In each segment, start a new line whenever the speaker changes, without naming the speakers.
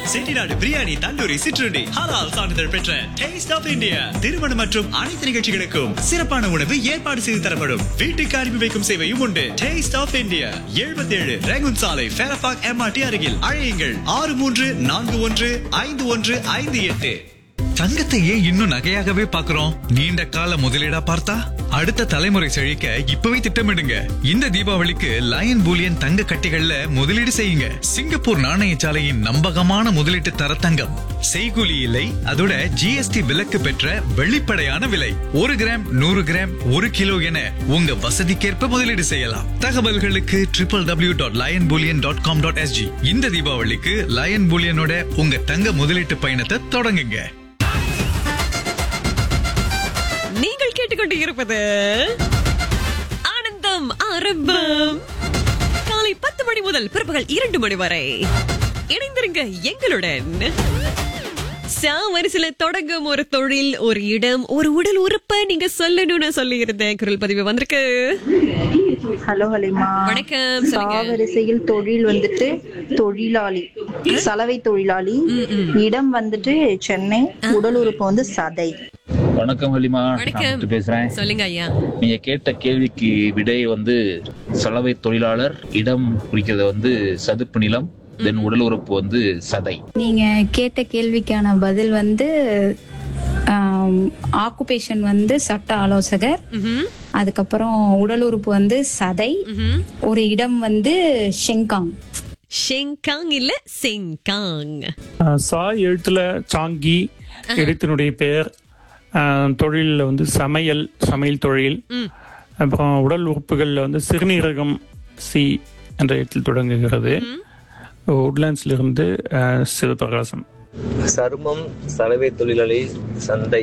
செட்டிநாடு பிரியாணி தந்தூரி சிற்றுண்டி ஹலால் சான்றிதழ் பெற்ற டேஸ்ட் ஆஃப் இந்தியா திருமணம் மற்றும் அனைத்து நிகழ்ச்சிகளுக்கும் சிறப்பான உணவு ஏற்பாடு செய்து தரப்படும் வீட்டுக்கு அனுப்பி வைக்கும் சேவையும் உண்டு டேஸ்ட் ஆஃப் இந்தியா எழுபத்தி ஏழு ரேகுன் சாலை ஃபேரபாக் எம்ஆர்டி அருகில் அழையுங்கள் ஆறு மூன்று நான்கு ஒன்று ஐந்து ஒன்று ஐந்து எட்டு
தங்கத்தை ஏன் இன்னும் நகையாகவே பார்க்கிறோம் நீண்ட கால முதலீடா பார்த்தா அடுத்த தலைமுறை செழிக்க இப்பவே திட்டமிடுங்க இந்த தீபாவளிக்கு லயன் பூலியன் தங்க கட்டிகள்ல முதலீடு செய்யுங்க சிங்கப்பூர் நாணயசாலையின் நம்பகமான முதலீட்டு தர தங்கம் செய்கூலி இல்லை அதோட ஜிஎஸ்டி விலக்கு பெற்ற வெளிப்படையான விலை ஒரு கிராம் நூறு கிராம் ஒரு கிலோ என உங்க வசதிக்கேற்ப முதலீடு செய்யலாம் தகவல்களுக்கு triple W dot Lion Bullion dot com dot SG இந்த தீபாவளிக்கு லயன் பூலியனோட உங்க தங்க முதலீட்டு பயணத்தை தொடங்குங்க
நீங்கள் கேட்டுக்கொண்டு இருப்பது ஆனந்தம் ஆரம்பம் காலை பத்து மணி முதல் பிற்பகல் இரண்டு மணி வரை இணைந்திருங்க எங்களுடன் சாவரிசில தொடங்கும் ஒரு தொழில் ஒரு இடம் ஒரு உடல் உறுப்பை நீங்க சொல்லணும்னு சொல்லி இருந்தேன் குரல் பதிவு வந்திருக்கு
ஹலோ ஹலிமா
வணக்கம், சொல்லுங்க.
சாவரிசையில் தொழில் வந்துட்டு தொழிலாளி சலவை தொழிலாளி இடம் வந்துட்டு சென்னை உடல் உறுப்பு வந்து சதை
வணக்கம் ஹலிமா
வணக்கம்.
நான் முத்து பேசுறேன்
சொல்லுங்க ஐயா
நீங்க கேட்ட கேள்விக்கு விடை வந்து சலவை தொழிலாளர் இடம் குறிக்கிறது வந்து சதுப்பு நிலம் தென் உடல் உறுப்பு வந்து சதை
நீங்க கேட்ட கேள்விக்கான பதில் வந்து ஆக்குபேஷன் வந்து சட்ட ஆலோசகர்
ம்ஹும்.
அதுக்கப்புறம் உடல் உறுப்பு வந்து சதை
ம்ஹும்.
ஒரு இடம் வந்து ஷெங்காங்
ஷெங்காங் இல்ல செங்காங்
ஆஹ் சா எழுத்துல சாங்கி இடத்தினுடைய பெயர் ஆஹ் தொழில்ல வந்து சமையல் சமையல் தொழில்
ம்.
அப்புறம் உடல் உறுப்புகள்ல வந்து சிறுநீரகம் சி என்ற இடத்தில் தொடங்குகிறது உட்லாண்ட்ஸ்ல இருந்து ஆஹ் சிவபிரகாசம்
சருமம் சலவை தொழிலாளி சந்தை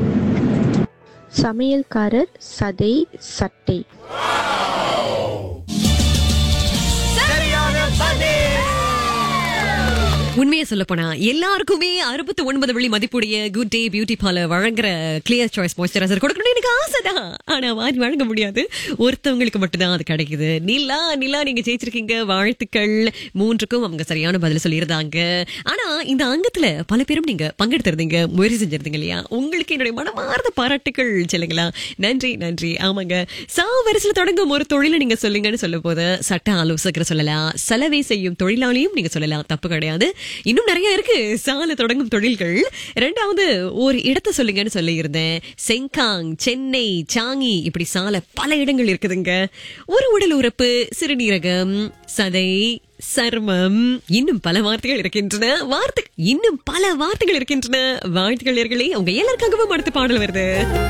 சமையல்காரர் சதை சட்டை
உண்மையை சொல்ல போனா எல்லாருக்குமே அறுபத்தி ஒன்பது வெள்ளி மதிப்புடைய குட் டே பியூட்டி பார்லர் வழங்குற கிளியர் சாய்ஸ் மாய்ஸ்சரைசர் கொடுக்கணும்னு எனக்கு ஆசைதான் ஆனா வாங்கி வழங்க முடியாது ஒருத்தவங்களுக்கு மட்டும்தான் அது கிடைக்குது நிலா நிலா நீங்க ஜெயிச்சிருக்கீங்க வாழ்த்துக்கள் மூன்றுக்கும் அவங்க சரியான பதில் சொல்லியிருந்தாங்க ஆனா இந்த அங்கத்துல பல பேரும் நீங்க பங்கெடுத்திருந்தீங்க முயற்சி செஞ்சிருந்தீங்க இல்லையா உங்களுக்கு என்னுடைய மனமார்ந்த பாராட்டுகள் சொல்லுங்களா நன்றி நன்றி ஆமாங்க சா வரிசையில் தொடங்கும் ஒரு தொழிலை நீங்க சொல்லுங்கன்னு சொல்லும் போது சட்ட ஆலோசகர் சொல்லலாம் சலவை செய்யும் தொழிலாளியும் நீங்க சொல்லலாம் தப்பு கிடையாது இன்னும் நிறைய இருக்கு சால தொடங்கும் தொழில்கள் ரெண்டாவது ஒரு இடத்தை சொல்லுங்கன்னு சொல்லி இருந்தேன் செங்காங் சென்னை சாங்கி இப்படி சால பல இடங்கள் இருக்குதுங்க ஒரு உடல் உறுப்பு சிறுநீரகம் சதை சர்மம் இன்னும் பல வார்த்தைகள் இருக்கின்றன வார்த்தை இன்னும் பல வார்த்தைகள் இருக்கின்றன வாழ்த்துக்கள் நேயர்களே உங்க எல்லாருக்காகவும் அடுத்த பாடல் வருது